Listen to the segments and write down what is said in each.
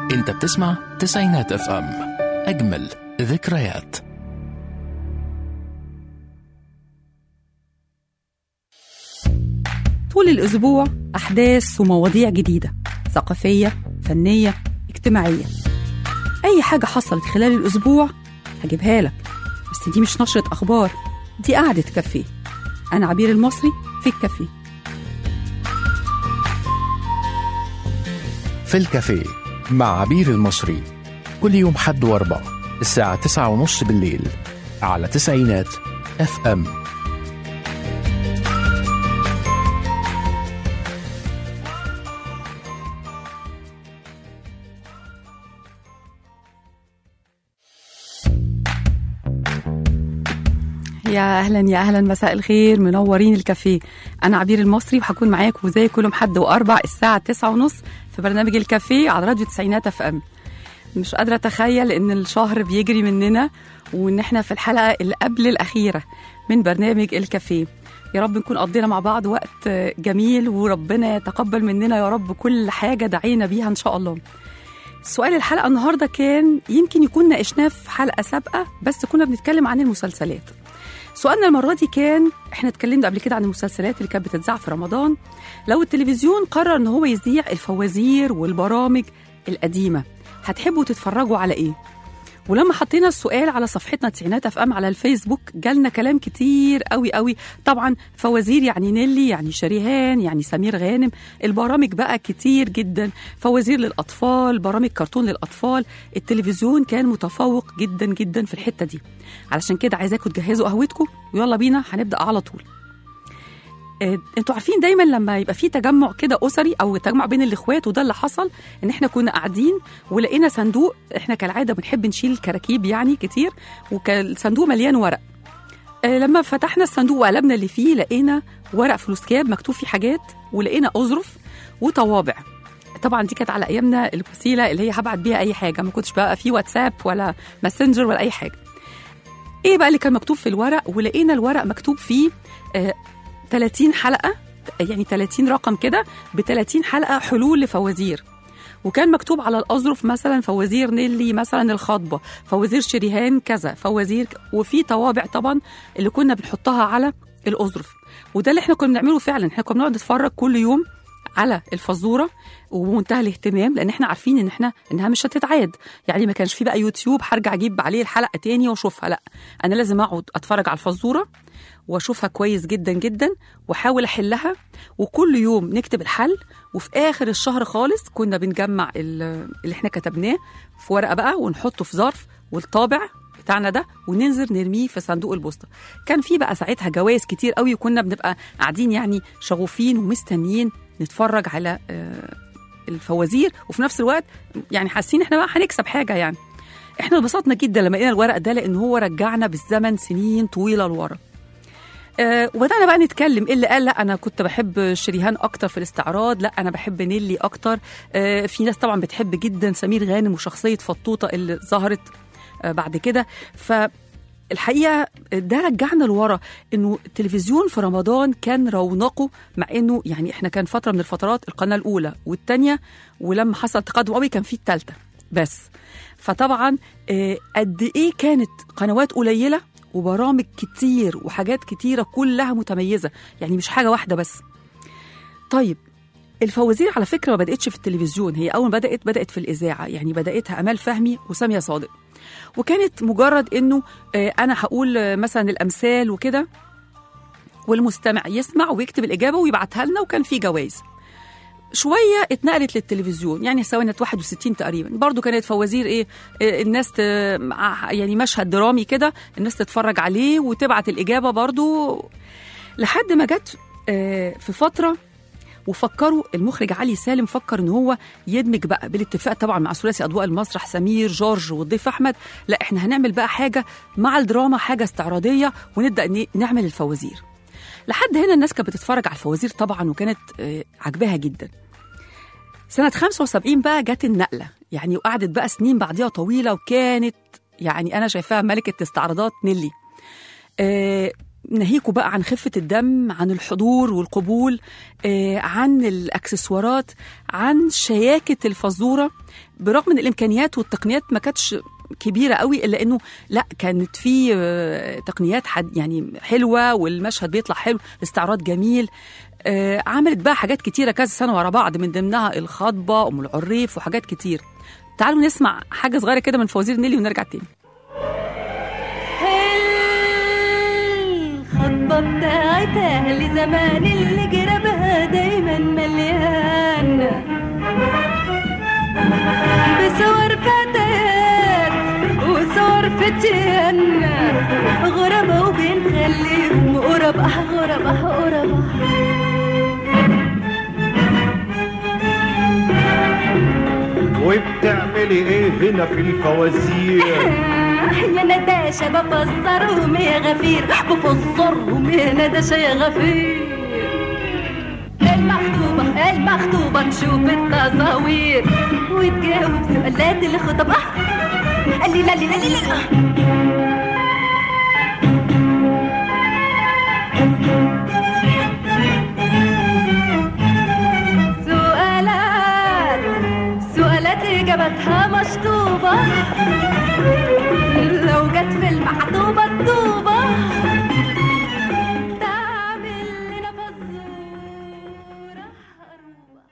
انت بتسمع تسعينات اف ام اجمل ذكريات طول الأسبوع أحداث ومواضيع جديدة ثقافية فنية اجتماعية أي حاجة حصلت خلال الأسبوع هجيبها لك بس دي مش نشرة أخبار دي قعدة كافيه أنا عبير المصري في الكافيه في الكافيه مع عبير المصري كل يوم حد واربع الساعة تسعة ونص بالليل على تسعينات اف ام يا أهلا يا أهلا مساء الخير منورين الكافيه أنا عبير المصري وهكون معاكم زي كل يوم حد وأربع الساعة تسعة ونص في برنامج الكافيه على راديو تسعينات اف ام مش قادرة أتخيل إن الشهر بيجري مننا وإن إحنا في الحلقة اللي قبل الأخيرة من برنامج الكافيه يا رب نكون قضينا مع بعض وقت جميل وربنا يتقبل مننا يا رب كل حاجة دعينا بيها إن شاء الله سؤال الحلقة النهاردة كان يمكن يكون ناقشناه في حلقة سابقة بس كنا بنتكلم عن المسلسلات سؤالنا المرة دي كان احنا اتكلمنا قبل كده عن المسلسلات اللي كانت بتتذاع في رمضان لو التلفزيون قرر ان هو يذيع الفوازير والبرامج القديمة هتحبوا تتفرجوا على ايه؟ ولما حطينا السؤال على صفحتنا تسعينات اف ام على الفيسبوك جالنا كلام كتير قوي قوي طبعا فوازير يعني نيلي يعني شريهان يعني سمير غانم البرامج بقى كتير جدا فوازير للاطفال برامج كرتون للاطفال التلفزيون كان متفوق جدا جدا في الحته دي علشان كده عايزاكم تجهزوا قهوتكم ويلا بينا هنبدا على طول آه، انتوا عارفين دايما لما يبقى في تجمع كده اسري او تجمع بين الاخوات وده اللي حصل ان احنا كنا قاعدين ولقينا صندوق احنا كالعاده بنحب نشيل كراكيب يعني كتير وكان الصندوق مليان ورق آه، لما فتحنا الصندوق وقلبنا اللي فيه لقينا ورق فلوس كاب مكتوب فيه حاجات ولقينا اظرف وطوابع طبعا دي كانت على ايامنا الوسيله اللي هي هبعت بيها اي حاجه ما كنتش بقى في واتساب ولا ماسنجر ولا اي حاجه ايه بقى اللي كان مكتوب في الورق ولقينا الورق مكتوب فيه آه 30 حلقه يعني 30 رقم كده ب 30 حلقه حلول لفوازير وكان مكتوب على الاظرف مثلا فوازير نيلي مثلا الخطبه فوازير شريهان كذا فوازير ك- وفي طوابع طبعا اللي كنا بنحطها على الاظرف وده اللي احنا كنا بنعمله فعلا احنا كنا بنقعد نتفرج كل يوم على الفزوره وبمنتهى الاهتمام لان احنا عارفين ان احنا انها مش هتتعاد يعني ما كانش في بقى يوتيوب هرجع اجيب عليه الحلقه تاني واشوفها لا انا لازم اقعد اتفرج على الفزوره واشوفها كويس جدا جدا واحاول احلها وكل يوم نكتب الحل وفي اخر الشهر خالص كنا بنجمع ال- اللي احنا كتبناه في ورقه بقى ونحطه في ظرف والطابع بتاعنا ده وننزل نرميه في صندوق البوسطه كان في بقى ساعتها جوائز كتير قوي وكنا بنبقى قاعدين يعني شغوفين ومستنيين نتفرج على آه، الفوازير وفي نفس الوقت يعني حاسين احنا بقى هنكسب حاجه يعني احنا اتبسطنا جدا لما لقينا الورق ده لان هو رجعنا بالزمن سنين طويله لورا آه، وبدانا بقى نتكلم ايه اللي قال لا انا كنت بحب شريهان اكتر في الاستعراض لا انا بحب نيلي اكتر آه، في ناس طبعا بتحب جدا سمير غانم وشخصيه فطوطه اللي ظهرت آه، بعد كده فالحقيقه ده رجعنا لورا انه التلفزيون في رمضان كان رونقه مع انه يعني احنا كان فتره من الفترات القناه الاولى والثانيه ولما حصل تقدم قوي كان في الثالثه بس فطبعا آه، قد ايه كانت قنوات قليله وبرامج كتير وحاجات كتيره كلها متميزه يعني مش حاجه واحده بس طيب الفوازير على فكره ما بداتش في التلفزيون هي اول ما بدات بدات في الاذاعه يعني بداتها امال فهمي وساميه صادق وكانت مجرد انه آه، انا هقول آه، مثلا الامثال وكده والمستمع يسمع ويكتب الاجابه ويبعتها لنا وكان في جوائز شويه اتنقلت للتلفزيون يعني سنه 61 تقريبا برضو كانت فوازير ايه آه، الناس ت... مع- يعني مشهد درامي كده الناس تتفرج عليه وتبعت الاجابه برضو لحد ما جت آه، في فتره وفكروا المخرج علي سالم فكر ان هو يدمج بقى بالاتفاق طبعا مع ثلاثي اضواء المسرح سمير جورج والضيف احمد لا احنا هنعمل بقى حاجه مع الدراما حاجه استعراضيه ونبدا ن- نعمل الفوازير لحد هنا الناس كانت بتتفرج على الفوازير طبعا وكانت آه، عجباها جدا سنة 75 بقى جت النقلة يعني وقعدت بقى سنين بعديها طويلة وكانت يعني أنا شايفاها ملكة استعراضات نيلي آه ناهيكوا بقى عن خفة الدم عن الحضور والقبول آه، عن الأكسسوارات عن شياكة الفزورة برغم من الإمكانيات والتقنيات ما كانتش كبيرة قوي إلا إنه لا كانت في آه، تقنيات حد يعني حلوة والمشهد بيطلع حلو الاستعراض جميل آه، عملت بقى حاجات كتيرة كذا سنة ورا بعض من ضمنها الخطبة أم العريف وحاجات كتير تعالوا نسمع حاجة صغيرة كده من فوازير نيلي ونرجع تاني الخطبة بتاعت أهل زمان اللي جربها دايما مليان بصور فتيات وصور فتيان غربة وبنخليهم قربة غربة قربة وبتعملي ايه هنا في الفوازير يا نداشة بفسرهم يا غفير بفسرهم يا نداشة يا غفير المخطوبة المخطوبة تشوف التصاوير وتجاوب سؤالات الخطب آه. قال لي لا لا لا لا لا سؤالات سؤالات إجابتها مشطوبة لو جت في المحطوبة الطوبة تعمل لنا فزورة خروبة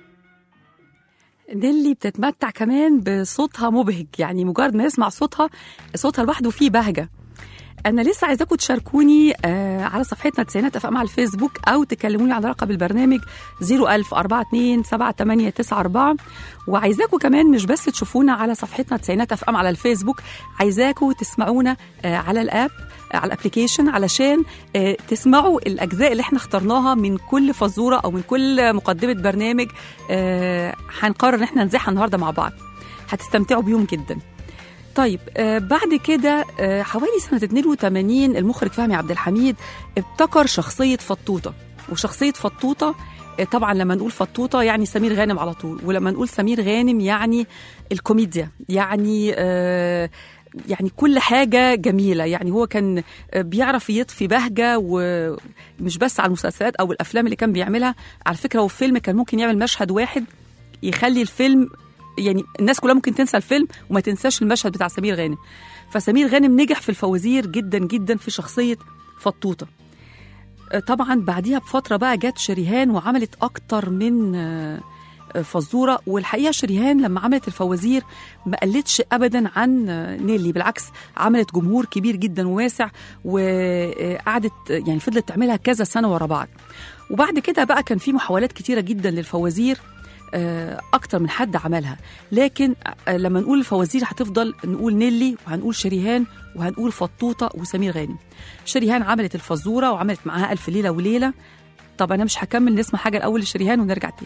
نيلي بتتمتع كمان بصوتها مبهج يعني مجرد ما يسمع صوتها صوتها لوحده فيه بهجة أنا لسه عايزاكم تشاركوني آه على صفحتنا تسعينات أفهم على الفيسبوك أو تكلموني على رقم البرنامج 01000 42 7894 وعايزاكم كمان مش بس تشوفونا على صفحتنا تسعينات أفهم على الفيسبوك عايزاكم تسمعونا آه على الآب آه على الابلكيشن علشان آه تسمعوا الأجزاء اللي احنا اخترناها من كل فزورة أو من كل مقدمة برنامج آه هنقرر ان احنا نزحها النهارده مع بعض هتستمتعوا بيهم جدا طيب آه بعد كده آه حوالي سنة 82 المخرج فهمي عبد الحميد ابتكر شخصية فطوطة وشخصية فطوطة آه طبعا لما نقول فطوطة يعني سمير غانم على طول ولما نقول سمير غانم يعني الكوميديا يعني آه يعني كل حاجة جميلة يعني هو كان آه، بيعرف يطفي بهجة ومش بس على المسلسلات أو الأفلام اللي كان بيعملها على فكرة هو في فيلم كان ممكن يعمل مشهد واحد يخلي الفيلم يعني الناس كلها ممكن تنسى الفيلم وما تنساش المشهد بتاع سمير غانم فسمير غانم نجح في الفوازير جدا جدا في شخصية فطوطة آه، طبعا بعديها بفترة بقى جت شريهان وعملت أكتر من آه، آه، فزورة والحقيقة شريهان لما عملت الفوازير ما قلتش أبدا عن آه، نيلي بالعكس عملت جمهور كبير جدا وواسع وقعدت يعني فضلت تعملها كذا سنة ورا بعض وبعد كده بقى كان في محاولات كتيرة جدا للفوازير آه، اكتر من حد عملها لكن آه، لما نقول الفوازير هتفضل نقول نيلي وهنقول شريهان وهنقول فطوطه وسمير غانم شريهان عملت الفزوره وعملت معاها الف ليله وليله طب انا مش هكمل نسمع حاجه الاول لشريهان ونرجع تاني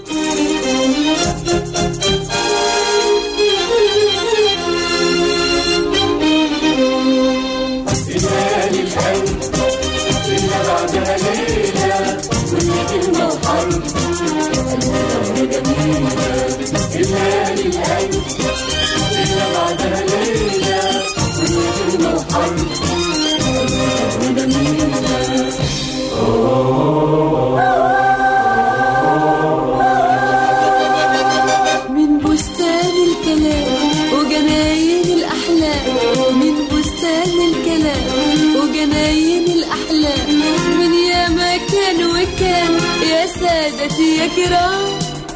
من بستان الكلام وجناين الأحلام من بستان الكلام وجناين الأحلام من يا مكان وكان يا سادتي يا كرام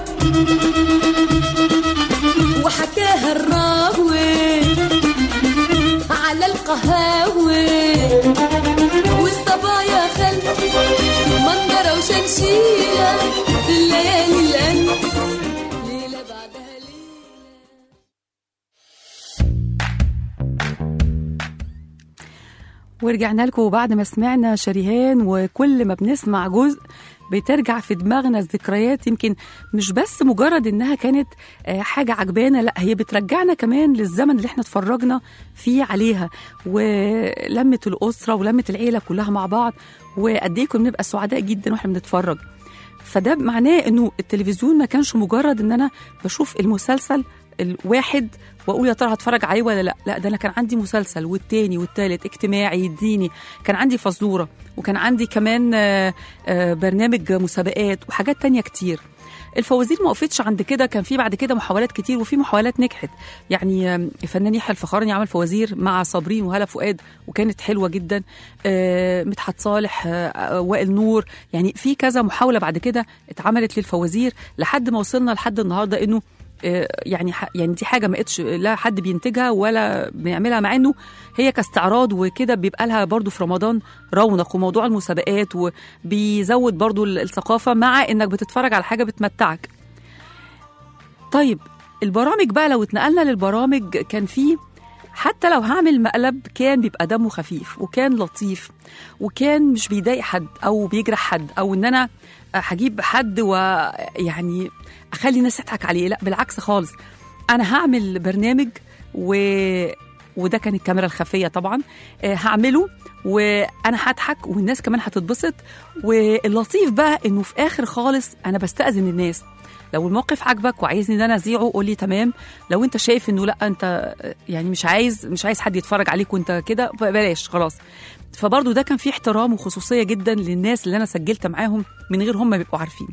وحكاها الراوي على القهاوي والصبايا خلف منظرة وشمشيرة في الليالي الأنف ليلة بعدها ليلة ورجعنا لكم بعد ما سمعنا شريهان وكل ما بنسمع جزء بترجع في دماغنا الذكريات يمكن مش بس مجرد انها كانت آه، حاجه عجبانه لا هي بترجعنا كمان للزمن اللي احنا اتفرجنا فيه عليها ولمه الاسره ولمه العيله كلها مع بعض وقد ايه كنا بنبقى سعداء جدا واحنا بنتفرج فده معناه انه التلفزيون ما كانش مجرد ان انا بشوف المسلسل الواحد واقول يا ترى هتفرج عليه ولا لا لا ده انا كان عندي مسلسل والتاني والتالت اجتماعي ديني كان عندي فزوره وكان عندي كمان آه، آه، برنامج مسابقات وحاجات تانية كتير الفوازير ما وقفتش عند كده كان في بعد كده محاولات كتير وفي محاولات نجحت يعني آم، الفنان يحيى الفخراني عمل فوازير مع صابرين وهلا فؤاد وكانت حلوه جدا آه، مدحت صالح آه، آه، وائل نور يعني في كذا محاوله بعد كده اتعملت للفوازير لحد ما وصلنا لحد النهارده انه آه، يعني ح- يعني دي حاجه ما بقتش لا حد بينتجها ولا بيعملها مع انه هي كاستعراض وكده بيبقى لها برضو في رمضان رونق وموضوع المسابقات وبيزود برضو ال- الثقافه مع انك بتتفرج على حاجه بتمتعك طيب البرامج بقى لو اتنقلنا للبرامج كان في حتى لو هعمل مقلب كان بيبقى دمه خفيف وكان لطيف وكان مش بيضايق حد او بيجرح حد او ان انا هجيب حد ويعني اخلي الناس تضحك عليه لا بالعكس خالص انا هعمل برنامج و وده كان الكاميرا الخفيه طبعا آه، هعمله وانا هضحك والناس كمان هتتبسط واللطيف بقى انه في اخر خالص انا بستاذن الناس لو الموقف عجبك وعايزني ان انا اذيعه قول لي تمام لو انت شايف انه لا انت يعني مش عايز مش عايز حد يتفرج عليك وانت كده بلاش خلاص فبرضه ده كان فيه احترام وخصوصيه جدا للناس اللي انا سجلت معاهم من غير هم ما بيبقوا عارفين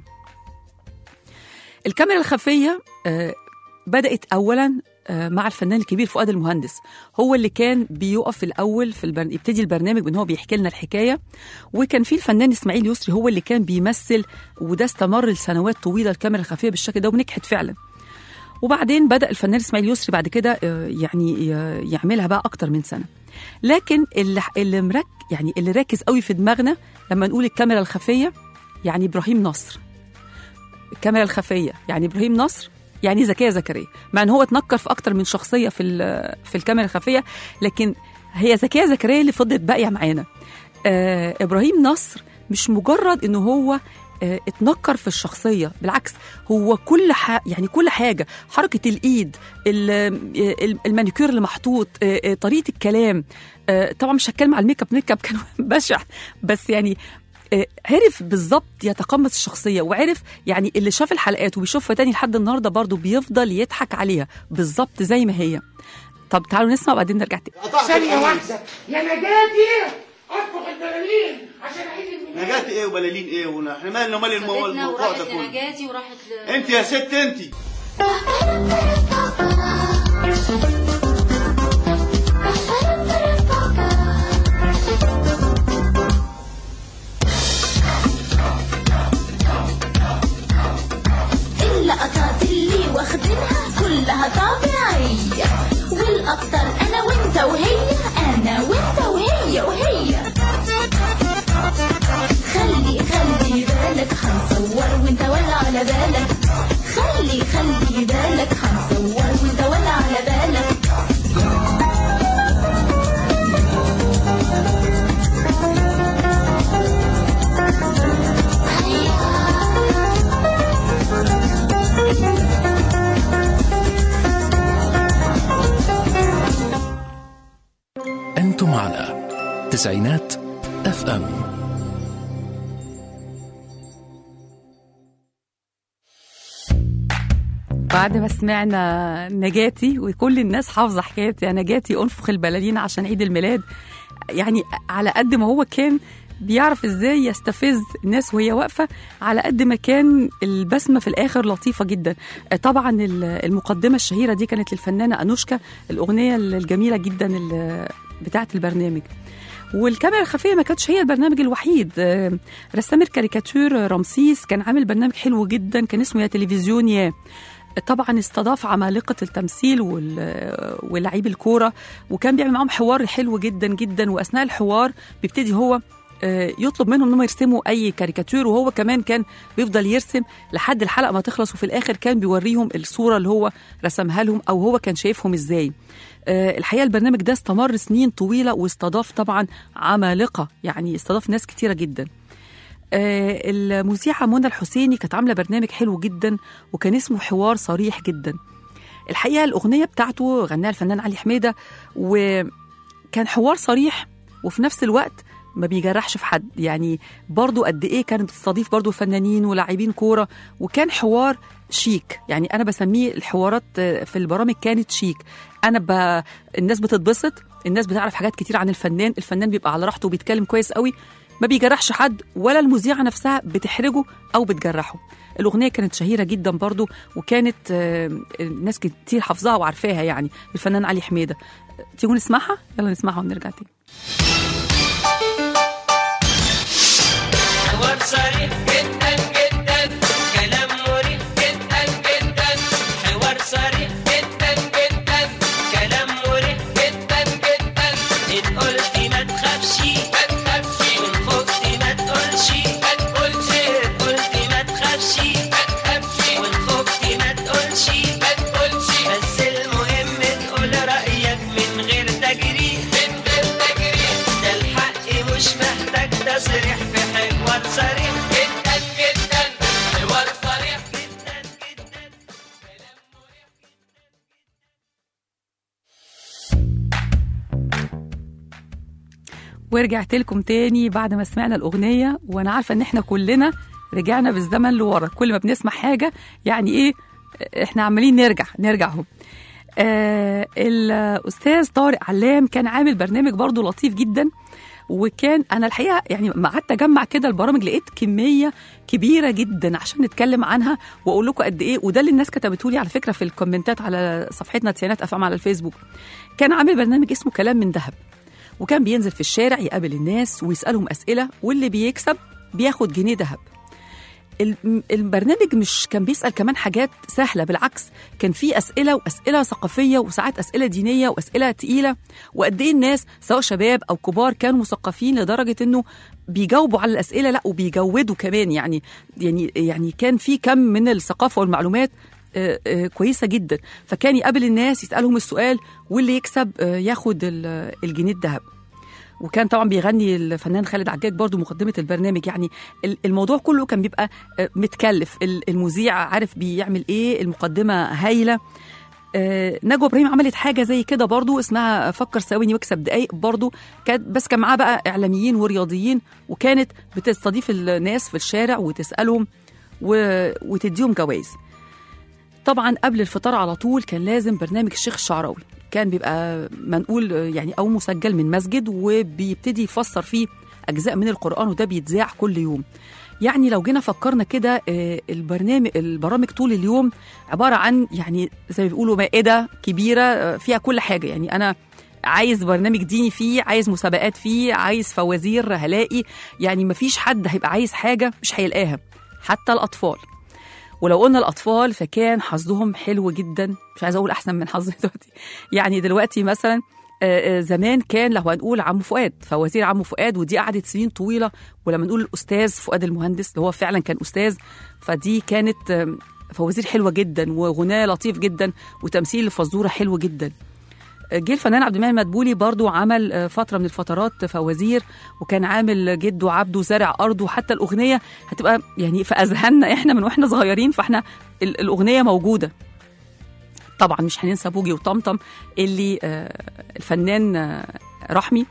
الكاميرا الخفيه آه، بدات اولا آه، مع الفنان الكبير فؤاد المهندس هو اللي كان بيقف الاول في البرن... يبتدي البرنامج بان هو بيحكي لنا الحكايه وكان في الفنان اسماعيل يسري هو اللي كان بيمثل وده استمر لسنوات طويله الكاميرا الخفيه بالشكل ده ونجحت فعلا وبعدين بدا الفنان اسماعيل يسري بعد كده آه، يعني ي- يعملها بقى اكتر من سنه لكن اللي اللي مرك يعني اللي راكز قوي في دماغنا لما نقول الكاميرا الخفيه يعني ابراهيم نصر الكاميرا الخفيه يعني ابراهيم نصر يعني زكيه زكريا مع ان هو اتنكر في اكتر من شخصيه في ال- في الكاميرا الخفيه لكن هي زكيه زكريا اللي فضلت باقيه معانا آه ابراهيم نصر مش مجرد انه هو آه اتنكر في الشخصيه بالعكس هو كل ح... يعني كل حاجه حركه الايد ال- ال- المانيكير اللي محطوط آه، آه، طريقه الكلام آه، طبعا مش هتكلم على الميك اب الميك اب كان بشع بس يعني آه، عرف بالظبط يتقمص الشخصيه وعرف يعني اللي شاف الحلقات وبيشوفها تاني لحد النهارده برضه بيفضل يضحك عليها بالظبط زي ما هي طب تعالوا نسمع وبعدين نرجع تاني ثانية واحدة يا نجاتي اطبخ البلالين عشان عيد الميلاد نجاتي ايه وبلالين ايه ونا- احنا مالنا ومال المو- سابتنا الموضوع وراحت ده كله لنجاتي وراحت ل... انت يا ست انت اللقطات اللي واخدينها كلها طبيعية والأكتر أنا وأنت وهي أنا وأنت وهي وهي خلي خلي بالك هنصور وأنت ولا على بالك خلي خلي بالك هنصور وأنت ولا على بالك أنتم على تسعينات اف ام بعد ما سمعنا نجاتي وكل الناس حافظه حكايه يا نجاتي انفخ البلالين عشان عيد الميلاد يعني على قد ما هو كان بيعرف ازاي يستفز الناس وهي واقفه على قد ما كان البسمه في الاخر لطيفه جدا طبعا ال- المقدمه الشهيره دي كانت للفنانه انوشكا الاغنيه الجميله جدا ال- بتاعه البرنامج والكاميرا الخفيه ما كانتش هي البرنامج الوحيد آه، رسام الكاريكاتير رمسيس كان عامل برنامج حلو جدا كان اسمه يا تلفزيون يا طبعا استضاف عمالقه التمثيل وال- ولاعيب الكوره وكان بيعمل معاهم حوار حلو جدا جدا واثناء الحوار بيبتدي هو آه، يطلب منهم انهم يرسموا اي كاريكاتير وهو كمان كان بيفضل يرسم لحد الحلقه ما تخلص وفي الاخر كان بيوريهم الصوره اللي هو رسمها لهم او هو كان شايفهم ازاي آه، الحقيقه البرنامج ده استمر سنين طويله واستضاف طبعا عمالقه يعني استضاف ناس كتيره جدا آه، المذيعه منى الحسيني كانت عامله برنامج حلو جدا وكان اسمه حوار صريح جدا الحقيقه الاغنيه بتاعته غناها الفنان علي حميده وكان حوار صريح وفي نفس الوقت ما بيجرحش في حد يعني برضو قد ايه كانت بتستضيف برضو فنانين ولاعبين كوره وكان حوار شيك يعني انا بسميه الحوارات آه، في البرامج كانت شيك انا ب... الناس بتتبسط الناس بتعرف حاجات كتير عن الفنان الفنان بيبقى على راحته وبيتكلم كويس قوي ما بيجرحش حد ولا المذيعه نفسها بتحرجه او بتجرحه الاغنيه كانت شهيره جدا برضو وكانت آه، ناس كتير حافظاها وعارفاها يعني الفنان علي حميده تيجوا نسمعها يلا نسمعها ونرجع تاني حوار صريح جدا جدا كلام مريح جدا جدا حوار صريح جدا جدا كلام مريح جدا جدا ان قلت ما تخافش ما تخافش وان خفت ما تقولش ما تقولش ان قلت ما تخافش ما تخافش وان خفت ما تقولش ما تقولش بس المهم تقول رأيك من غير تجريح من غير تجريح ده الحق مش محتاج تصريح في حوار صريح جدا جدا حوار صريح جدا جدا ورجعت لكم تاني بعد ما سمعنا الأغنية وأنا عارفة إن إحنا كلنا رجعنا بالزمن لورا كل ما بنسمع حاجة يعني إيه إحنا عمالين نرجع نرجع هم آه الأستاذ طارق علام كان عامل برنامج برضو لطيف جدا وكان انا الحقيقه يعني ما قعدت اجمع كده البرامج لقيت كميه كبيره جدا عشان نتكلم عنها واقول لكم قد ايه وده اللي الناس كتبته لي على فكره في الكومنتات على صفحتنا تسعينات افهم على الفيسبوك كان عامل برنامج اسمه كلام من ذهب وكان بينزل في الشارع يقابل الناس ويسالهم اسئله واللي بيكسب بياخد جنيه ذهب الم- البرنامج مش كان بيسال كمان حاجات سهله بالعكس كان في اسئله واسئله ثقافيه وساعات اسئله دينيه واسئله تقيله وقد ايه الناس سواء شباب او كبار كانوا مثقفين لدرجه انه بيجاوبوا على الاسئله لا وبيجودوا كمان يعني يعني يعني كان في كم من الثقافه والمعلومات آه، آه، كويسه جدا فكان يقابل الناس يسالهم السؤال واللي يكسب آه، ياخد ال- الجنيه الذهب وكان طبعا بيغني الفنان خالد عجاج برضو مقدمه البرنامج يعني ال- الموضوع كله كان بيبقى آه، متكلف ال- المذيع عارف بيعمل ايه المقدمه هايله آه، نجوى ابراهيم عملت حاجه زي كده برضو اسمها فكر ثواني واكسب دقايق برضو كانت بس كان معاها بقى اعلاميين ورياضيين وكانت بتستضيف الناس في الشارع وتسالهم و... وتديهم جوائز طبعا قبل الفطار على طول كان لازم برنامج الشيخ الشعراوي كان بيبقى منقول يعني او مسجل من مسجد وبيبتدي يفسر فيه اجزاء من القران وده بيتذاع كل يوم يعني لو جينا فكرنا كده آه، البرنامج البرامج طول اليوم عباره عن يعني زي ما بيقولوا مائده كبيره آه، فيها كل حاجه يعني انا عايز برنامج ديني فيه عايز مسابقات فيه عايز فوازير هلاقي يعني مفيش حد هيبقى عايز حاجه مش هيلاقاها حتى الاطفال ولو قلنا الاطفال فكان حظهم حلو جدا مش عايزه اقول احسن من حظي دلوقتي يعني دلوقتي مثلا آه، آه، زمان كان لو هنقول عمو فؤاد فوازير عمو فؤاد ودي قعدت سنين طويله ولما نقول الاستاذ فؤاد المهندس اللي هو فعلا كان استاذ فدي كانت آم، فوازير حلوه جدا وغناه لطيف جدا وتمثيل الفزوره حلو جدا جه الفنان عبد المنعم مدبولي برضو عمل آه، فتره من الفترات فوازير وكان عامل جده عبده زارع ارضه حتى الاغنيه هتبقى يعني في اذهاننا احنا من واحنا صغيرين فاحنا ال- الاغنيه موجوده طبعا مش هننسى بوجي وطمطم اللي آه، الفنان آه، رحمي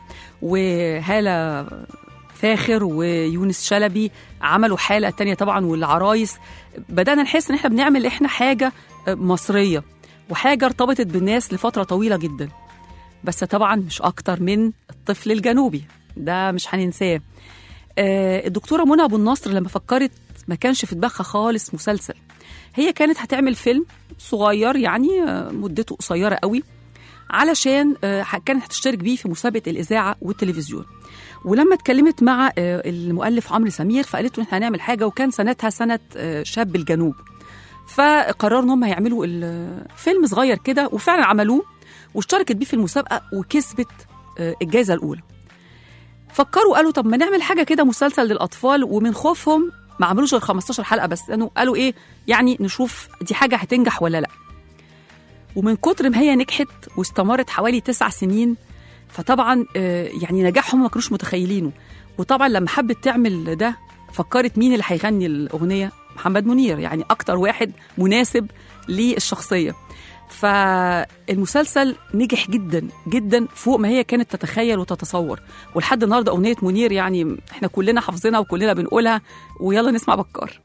وهاله فاخر ويونس شلبي عملوا حالة تانية طبعا والعرايس بدأنا نحس ان احنا بنعمل احنا حاجة آه، مصرية وحاجة ارتبطت بالناس لفترة طويلة جدا بس طبعا مش أكتر من الطفل الجنوبي ده مش هننساه آه، الدكتورة منى أبو النصر لما فكرت ما كانش في دماغها خالص مسلسل هي كانت هتعمل فيلم صغير يعني آه، مدته قصيرة قوي علشان آه، كانت هتشترك بيه في مسابقة الإذاعة والتلفزيون ولما اتكلمت مع آه، المؤلف عمرو سمير فقالت له احنا هنعمل حاجة وكان سنتها سنة آه، شاب الجنوب فقرروا ان هم يعملوا الفيلم صغير كده وفعلا عملوه واشتركت بيه في المسابقه وكسبت آه، الجائزه الاولى فكروا قالوا طب ما نعمل حاجه كده مسلسل للاطفال ومن خوفهم ما عملوش غير 15 حلقه بس لانه قالوا ايه يعني نشوف دي حاجه هتنجح ولا لا ومن كتر ما هي نجحت واستمرت حوالي تسع سنين فطبعا آه، يعني نجاحهم ما كانوش متخيلينه وطبعا لما حبت تعمل ده فكرت مين اللي هيغني الاغنيه محمد منير يعني اكتر واحد مناسب للشخصيه فالمسلسل نجح جدا جدا فوق ما هي كانت تتخيل وتتصور ولحد النهارده اغنيه منير يعني احنا كلنا حافظينها وكلنا بنقولها ويلا نسمع بكار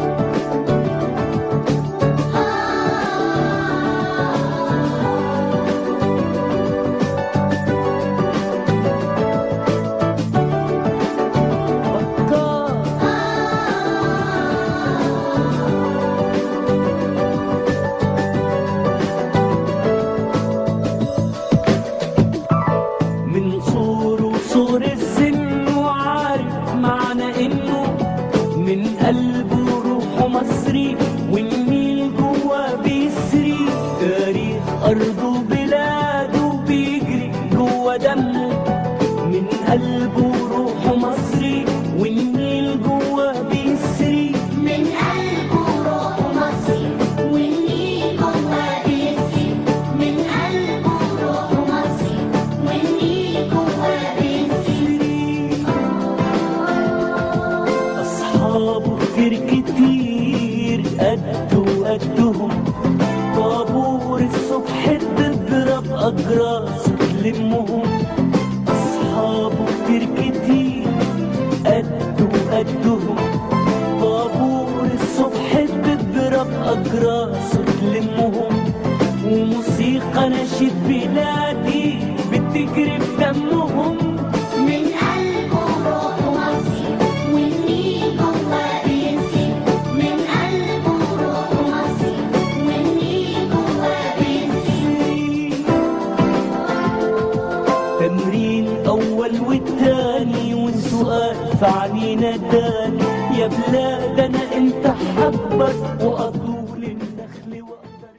من صور وصور السن وعارف معنى انه من قلبه روحه مصري والنيل جوا بيسري تاريخ ارضه بلاده بيجري جوا دمه من قلبه روحه مصري والنيل جوا بيسري من قلبه روحه مصري والنيل جواه بيسري من قلبه روحه مصري والنيل جواه بيسري أصحابه كتير كتير قد وقدهم طابور الصبح تضرب أجراس تلمهم أصحابه كتير كتير قد وقدهم طابور الصبح تضرب أجراس تلمهم وموسيقى نشيد بلادي بتجري في دمهم من قلبه روحه مصري والنيل جواه بيسري من قلبه روحه مصري والنيل جواه بيسري تمرين أول والتاني والسؤال في عنينا الداني يا بلاد أنا أنت حبك وأطول النخل وأقدر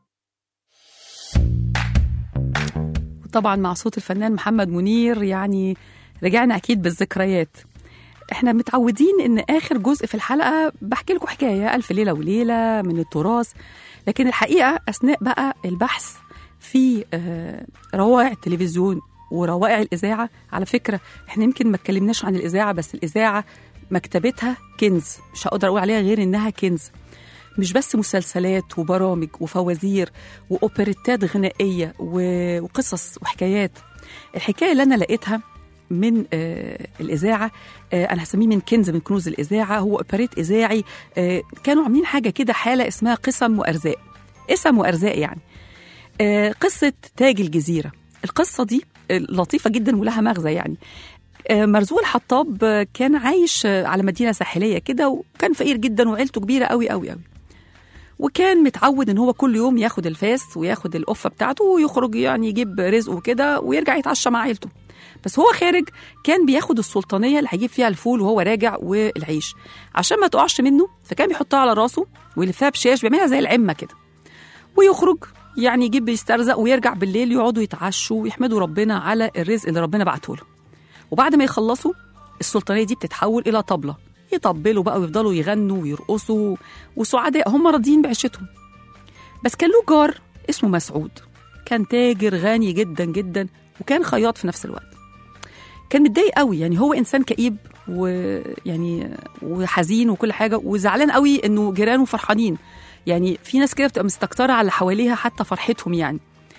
طبعا مع صوت الفنان محمد منير يعني رجعنا اكيد بالذكريات احنا متعودين ان اخر جزء في الحلقه بحكي لكم حكايه الف ليله وليله من التراث لكن الحقيقه اثناء بقى البحث في آه، روائع التلفزيون وروائع الاذاعه على فكره احنا يمكن ما اتكلمناش عن الاذاعه بس الاذاعه مكتبتها كنز مش هقدر اقول عليها غير انها كنز مش بس مسلسلات وبرامج وفوازير واوبريتات غنائيه و- وقصص وحكايات الحكايه اللي انا لقيتها من آه الاذاعه آه انا هسميه من كنز من كنوز الاذاعه هو اوبريت اذاعي آه كانوا عاملين حاجه كده حاله اسمها قسم وارزاق اسم وارزاق يعني آه قصه تاج الجزيره القصه دي آه، لطيفه جدا ولها مغزى يعني آه، مرزوق الحطاب آه، كان عايش آه، على مدينه ساحليه كده وكان فقير جدا وعيلته كبيره قوي قوي قوي وكان متعود ان هو كل يوم ياخد الفاس وياخد القفه بتاعته ويخرج يعني يجيب رزقه كده ويرجع يتعشى مع عيلته بس هو خارج كان بياخد السلطانيه اللي هيجيب فيها الفول وهو راجع والعيش عشان ما تقعش منه فكان بيحطها على راسه ويلفها بشاش بيعملها زي العمه كده ويخرج يعني يجيب يسترزق ويرجع بالليل يقعدوا يتعشوا ويحمدوا ربنا على الرزق اللي ربنا بعته له وبعد ما يخلصوا السلطانيه دي بتتحول الى طبله يطبلوا بقى ويفضلوا يغنوا ويرقصوا وسعداء هم راضيين بعيشتهم بس كان له جار اسمه مسعود كان تاجر غني جدا جدا وكان خياط في نفس الوقت كان متضايق قوي يعني هو انسان كئيب ويعني وحزين وكل حاجه وزعلان قوي انه جيرانه فرحانين يعني في ناس كده بتبقى مستكتره على اللي حواليها حتى فرحتهم يعني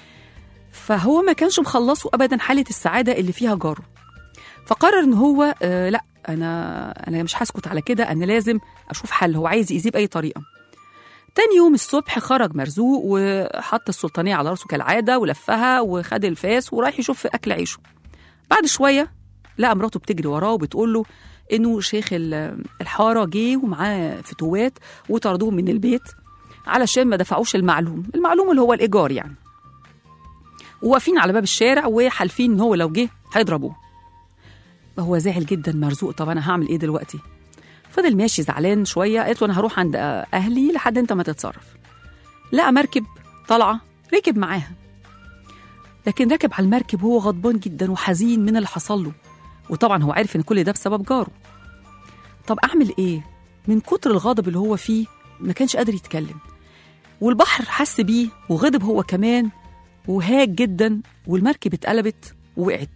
فهو ما كانش مخلصه ابدا حاله السعاده اللي فيها جاره فقرر ان هو آه لا انا انا مش هسكت على كده انا لازم اشوف حل هو عايز يأذيه باي طريقه تاني يوم الصبح خرج مرزوق وحط السلطانيه على راسه كالعاده ولفها وخد الفاس ورايح يشوف اكل عيشه بعد شويه لقى مراته بتجري وراه وبتقول له انه شيخ ال- الحاره جه ومعاه فتوات وطردوه من البيت علشان ما دفعوش المعلوم المعلوم اللي هو الايجار يعني وواقفين على باب الشارع وحالفين ان هو لو جه هيضربوه هو زعل جدا مرزوق طب انا هعمل ايه دلوقتي فضل ماشي زعلان شويه قالت له انا هروح عند اهلي لحد انت ما تتصرف لقى مركب طالعه ركب معاها لكن راكب على المركب وهو غضبان جدا وحزين من اللي حصل له وطبعا هو عارف ان كل ده بسبب جاره طب اعمل ايه من كتر الغضب اللي هو فيه ما كانش قادر يتكلم والبحر حس بيه وغضب هو كمان وهاج جدا والمركب اتقلبت ووقعت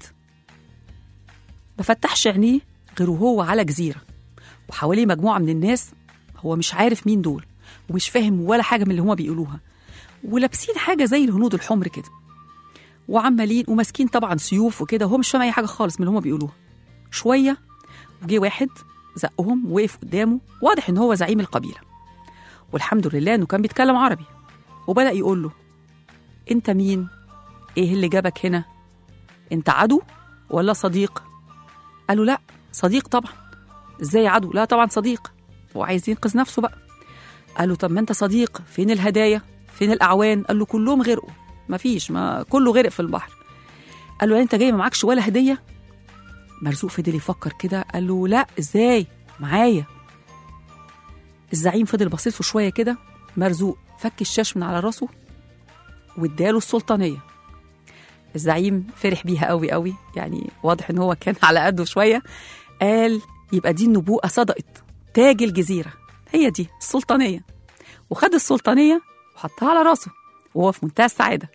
ما فتحش عينيه غير وهو على جزيره وحواليه مجموعه من الناس هو مش عارف مين دول ومش فاهم ولا حاجه من اللي هما بيقولوها ولابسين حاجه زي الهنود الحمر كده وعمالين وماسكين طبعا سيوف وكده وهو مش فاهم اي حاجه خالص من اللي هم بيقولوها شويه وجه واحد زقهم وقف قدامه واضح ان هو زعيم القبيله والحمد لله انه كان بيتكلم عربي وبدا يقول له انت مين ايه اللي جابك هنا انت عدو ولا صديق قال له لا صديق طبعا ازاي عدو لا طبعا صديق هو عايز ينقذ نفسه بقى قال له طب ما انت صديق فين الهدايا فين الاعوان قال له كلهم غرقوا ما فيش ما كله غرق في البحر قال له يعني انت جاي ما معكش ولا هديه مرزوق فضل يفكر كده قال له لا ازاي معايا الزعيم فضل باصص له شويه كده مرزوق فك الشاش من على راسه واداله السلطانيه الزعيم فرح بيها قوي قوي يعني واضح ان هو كان على قده شويه قال يبقى دي النبوءه صدقت تاج الجزيره هي دي السلطانيه وخد السلطانيه وحطها على راسه وهو في منتهى السعاده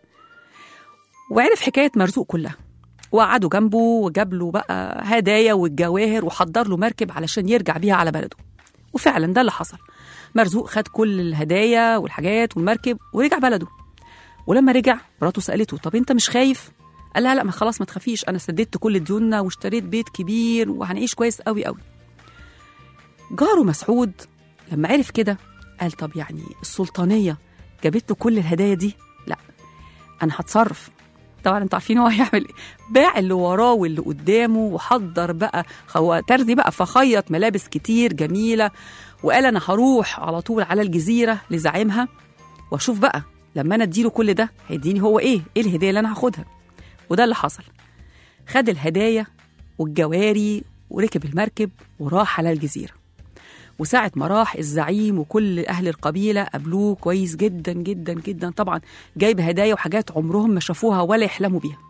وعرف حكايه مرزوق كلها وقعدوا جنبه وجاب له بقى هدايا والجواهر وحضر له مركب علشان يرجع بيها على بلده وفعلا ده اللي حصل مرزوق خد كل الهدايا والحاجات والمركب ورجع بلده ولما رجع مراته سالته طب انت مش خايف قال لها لا ما خلاص ما تخافيش انا سددت كل ديوننا واشتريت بيت كبير وهنعيش كويس قوي قوي جاره مسعود لما عرف كده قال طب يعني السلطانيه جابت له كل الهدايا دي لا انا هتصرف طبعا انتوا عارفين هو هيعمل ايه باع اللي وراه واللي قدامه وحضر بقى هو ترزي بقى فخيط ملابس كتير جميله وقال انا هروح على طول على الجزيره لزعيمها واشوف بقى لما انا اديله كل ده هيديني هو ايه ايه الهديه اللي انا هاخدها وده اللي حصل خد الهدايا والجواري وركب المركب وراح على الجزيره وساعة ما راح الزعيم وكل أهل القبيلة قابلوه كويس جدا جدا جدا طبعا جايب هدايا وحاجات عمرهم ما شافوها ولا يحلموا بيها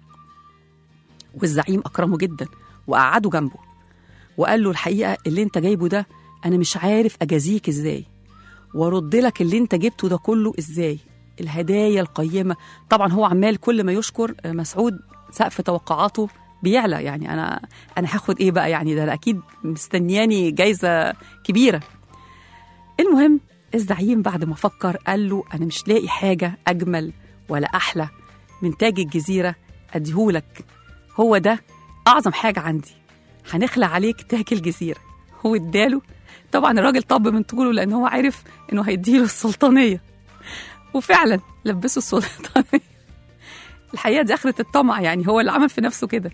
والزعيم أكرمه جدا وقعده جنبه وقال له الحقيقة اللي انت جايبه ده أنا مش عارف أجازيك إزاي وارد لك اللي انت جبته ده كله إزاي الهدايا القيمة طبعا هو عمال كل ما يشكر مسعود سقف توقعاته بيعلى يعني انا انا هاخد ايه بقى يعني ده أنا اكيد مستنياني جايزه كبيره المهم الزعيم بعد ما فكر قال له انا مش لاقي حاجه اجمل ولا احلى من تاج الجزيره اديهولك هو ده اعظم حاجه عندي هنخلع عليك تاج الجزيره هو اداله طبعا الراجل طب من طوله لان هو عارف انه هيديله السلطانيه وفعلا لبسه السلطانيه الحقيقه دي اخره الطمع يعني هو اللي عمل في نفسه كده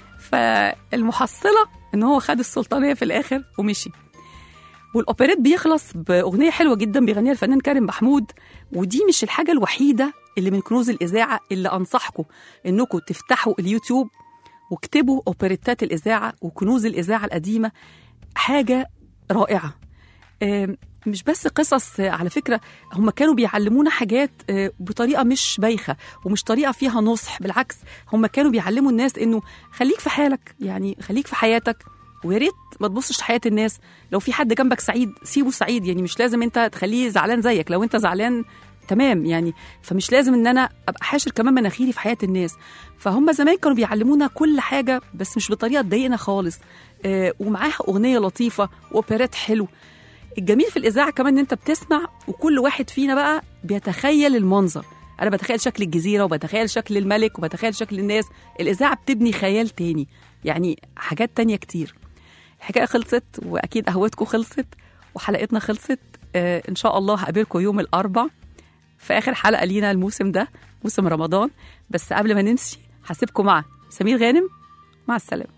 فالمحصله ان هو خد السلطانيه في الاخر ومشي والاوبريت بيخلص باغنيه حلوه جدا بيغنيها الفنان كريم محمود ودي مش الحاجه الوحيده اللي من كنوز الاذاعه اللي انصحكم انكم تفتحوا اليوتيوب واكتبوا اوبريتات الاذاعه وكنوز الاذاعه القديمه حاجه رائعه آم، مش بس قصص آه، على فكره هم كانوا بيعلمونا حاجات آه، بطريقه مش بايخه ومش طريقه فيها نصح بالعكس هم كانوا بيعلموا الناس انه خليك في حالك يعني خليك في حياتك ويا ريت ما تبصش لحياه الناس لو في حد جنبك سعيد سيبه سعيد يعني مش لازم انت تخليه زعلان زيك لو انت زعلان تمام يعني فمش لازم ان انا ابقى حاشر كمان مناخيري في حياه الناس فهم زمان كانوا بيعلمونا كل حاجه بس مش بطريقه تضايقنا خالص آه ومعاها اغنيه لطيفه واوبريت حلو الجميل في الاذاعه كمان ان انت بتسمع وكل واحد فينا بقى بيتخيل المنظر انا بتخيل شكل الجزيره وبتخيل شكل الملك وبتخيل شكل الناس الاذاعه بتبني خيال تاني يعني حاجات تانية كتير الحكايه خلصت واكيد قهوتكم خلصت وحلقتنا خلصت آه ان شاء الله هقابلكم يوم الاربع في اخر حلقه لينا الموسم ده موسم رمضان بس قبل ما نمشي هسيبكم مع سمير غانم مع السلامه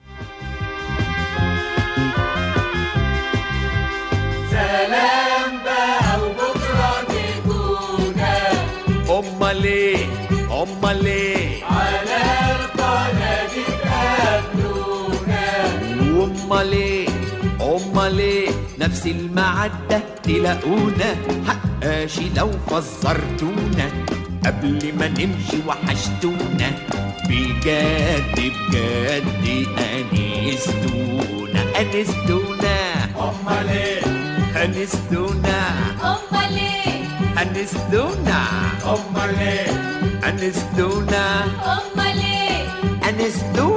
سلام بقى وبكرة تكونا امال ايه امال ايه على القناة تقابلونا امال ايه امال ايه نفس المعدة تلاقونا حقاشي لو فزرتونا قبل ما نمشي وحشتونا بجد بجد انستونا انستونا أمال إيه انستونا أمال إيه انستونا أمال إيه انستونا أمال إيه انستونا